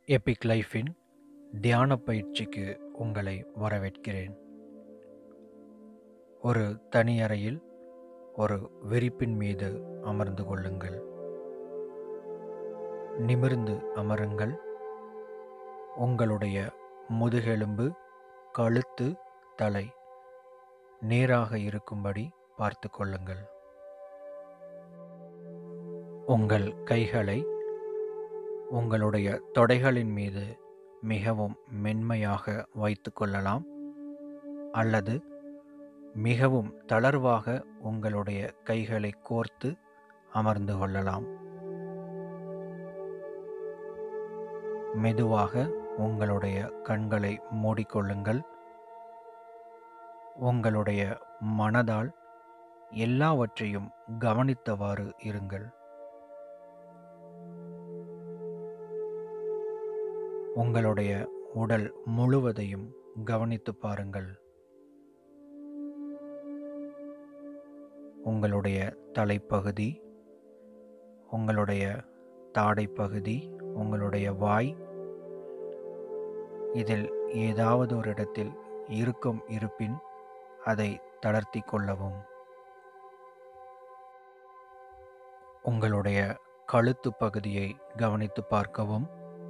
Epic லைஃப்பின் தியான பயிற்சிக்கு உங்களை வரவேற்கிறேன் ஒரு தனி அறையில் ஒரு விரிப்பின் மீது அமர்ந்து கொள்ளுங்கள் நிமிர்ந்து அமருங்கள் உங்களுடைய முதுகெலும்பு கழுத்து தலை நேராக இருக்கும்படி பார்த்து கொள்ளுங்கள் உங்கள் கைகளை உங்களுடைய தொடைகளின் மீது மிகவும் மென்மையாக வைத்து கொள்ளலாம் அல்லது மிகவும் தளர்வாக உங்களுடைய கைகளை கோர்த்து அமர்ந்து கொள்ளலாம் மெதுவாக உங்களுடைய கண்களை மூடிக்கொள்ளுங்கள் உங்களுடைய மனதால் எல்லாவற்றையும் கவனித்தவாறு இருங்கள் உங்களுடைய உடல் முழுவதையும் கவனித்து பாருங்கள் உங்களுடைய தலைப்பகுதி உங்களுடைய தாடைப்பகுதி உங்களுடைய வாய் இதில் ஏதாவது ஒரு இடத்தில் இறுக்கம் இருப்பின் அதை தளர்த்தி கொள்ளவும் உங்களுடைய கழுத்து பகுதியை கவனித்து பார்க்கவும்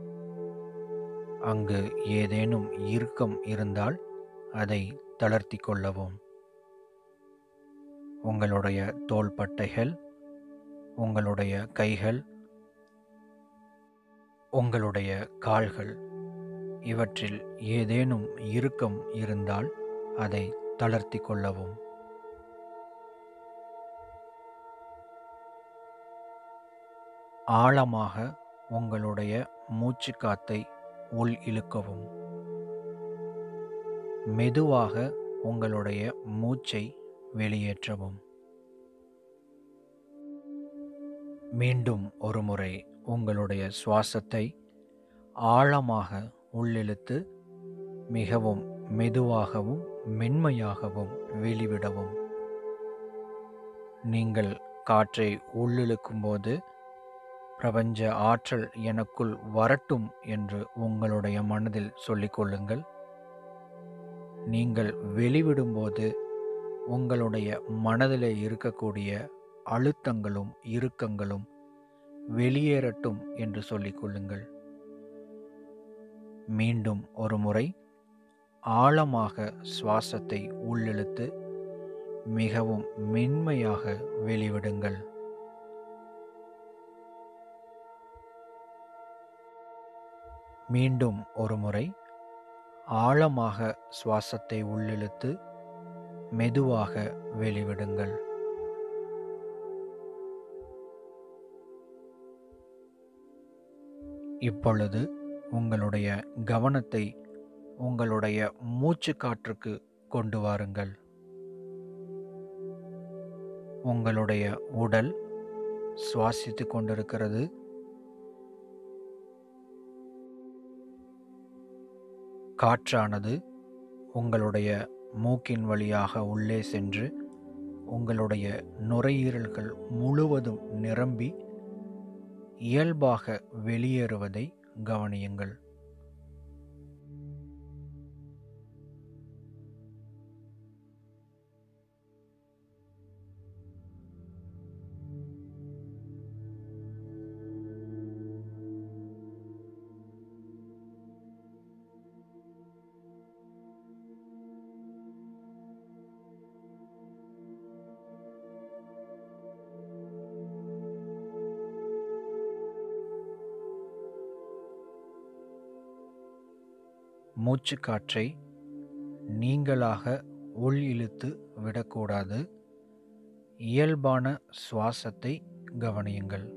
அங்கு ஏதேனும் இறுக்கம் இருந்தால் அதை தளர்த்தி கொள்ளவும் உங்களுடைய தோள்பட்டைகள் உங்களுடைய கைகள் உங்களுடைய கால்கள் இவற்றில் ஏதேனும் இறுக்கம் இருந்தால் அதை தளர்த்தி கொள்ளவும் ஆழமாக உங்களுடைய மூச்சு காத்தை உள் இழுக்கவும் மெதுவாக உங்களுடைய மூச்சை வெளியேற்றவும் மீண்டும் ஒருமுறை உங்களுடைய சுவாசத்தை ஆழமாக உள்ளிழுத்து மிகவும் மெதுவாகவும் மென்மையாகவும் வெளிவிடவும் நீங்கள் காற்றை உள்ளிழுக்கும்போது பிரபஞ்ச ஆற்றல் எனக்குள் வரட்டும் என்று உங்களுடைய மனதில் சொல்லிக்கொள்ளுங்கள் நீங்கள் வெளிவிடும்போது உங்களுடைய மனதில் இருக்கக்கூடிய அழுத்தங்களும் இறுக்கங்களும் வெளியேறட்டும் என்று சொல்லிக்கொள்ளுங்கள் மீண்டும் ஒரு முறை ஆழமாக சுவாசத்தை உள்ளிழுத்து மிகவும் மென்மையாக வெளிவிடுங்கள் மீண்டும் ஒரு முறை ஆழமாக சுவாசத்தை உள்ளிழுத்து மெதுவாக வெளிவிடுங்கள் இப்பொழுது உங்களுடைய கவனத்தை உங்களுடைய மூச்சு காற்றுக்கு கொண்டு வாருங்கள் உங்களுடைய உடல் சுவாசித்து கொண்டிருக்கிறது காற்றானது உங்களுடைய மூக்கின் வழியாக உள்ளே சென்று உங்களுடைய நுரையீரல்கள் முழுவதும் நிரம்பி இயல்பாக வெளியேறுவதை கவனியுங்கள் மூச்சு காற்றை நீங்களாக உள் இழுத்து விடக்கூடாது இயல்பான சுவாசத்தை கவனியுங்கள்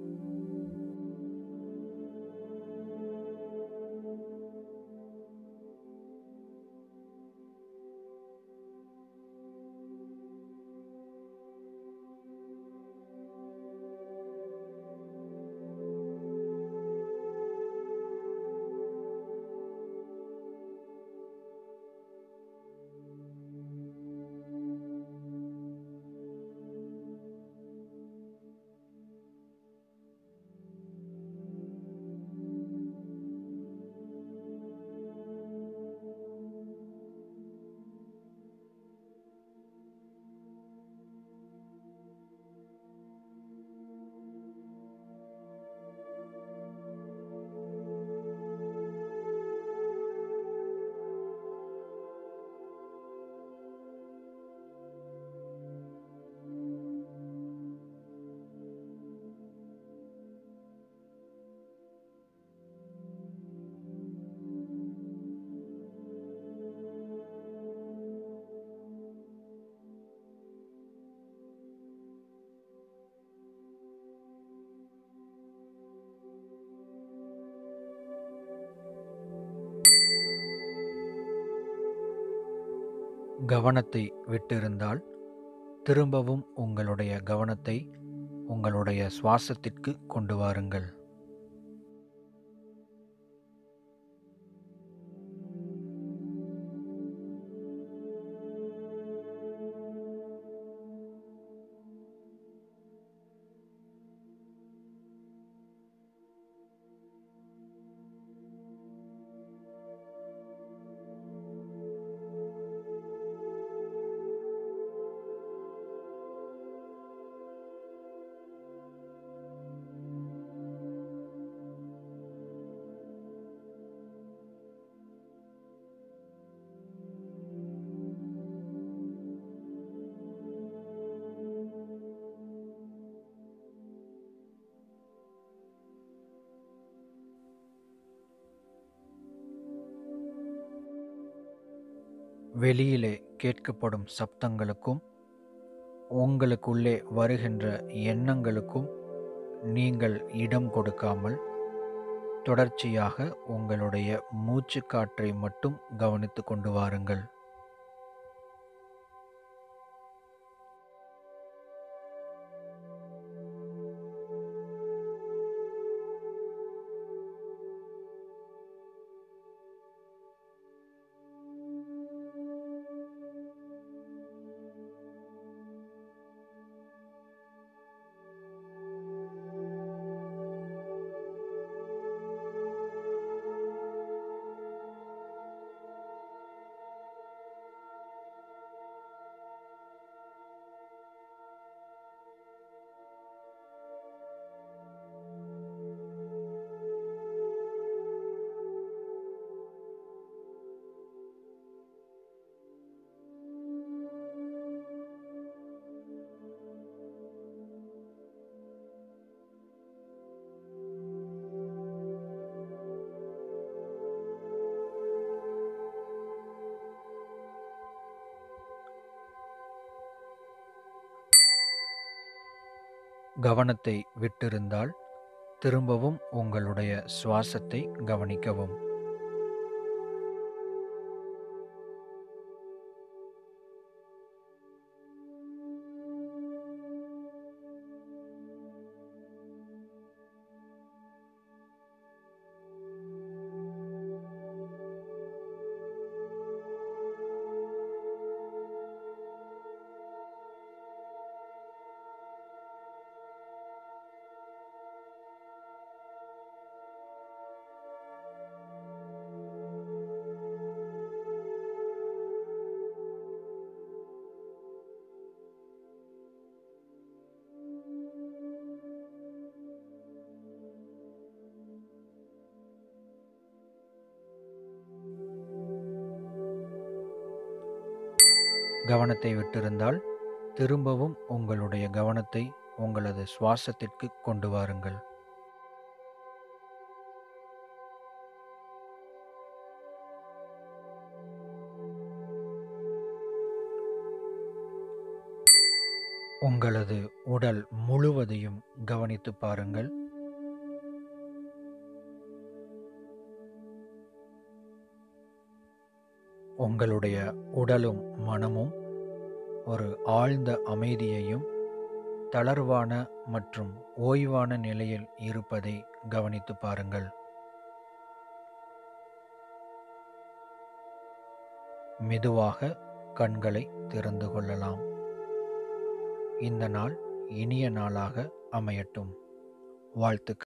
கவனத்தை விட்டிருந்தால் திரும்பவும் உங்களுடைய கவனத்தை உங்களுடைய சுவாசத்திற்கு கொண்டு வாருங்கள் வெளியிலே கேட்கப்படும் சப்தங்களுக்கும் உங்களுக்குள்ளே வருகின்ற எண்ணங்களுக்கும் நீங்கள் இடம் கொடுக்காமல் தொடர்ச்சியாக உங்களுடைய மூச்சு காற்றை மட்டும் கவனித்து கொண்டு வாருங்கள் கவனத்தை விட்டிருந்தால் திரும்பவும் உங்களுடைய சுவாசத்தை கவனிக்கவும் கவனத்தை விட்டிருந்தால் திரும்பவும் உங்களுடைய கவனத்தை உங்களது சுவாசத்திற்கு கொண்டு வாருங்கள் உங்களது உடல் முழுவதையும் கவனித்து பாருங்கள் உங்களுடைய உடலும் மனமும் ஒரு ஆழ்ந்த அமைதியையும் தளர்வான மற்றும் ஓய்வான நிலையில் இருப்பதை கவனித்து பாருங்கள் மெதுவாக கண்களை திறந்து கொள்ளலாம் இந்த நாள் இனிய நாளாக அமையட்டும் வாழ்த்துக்கள்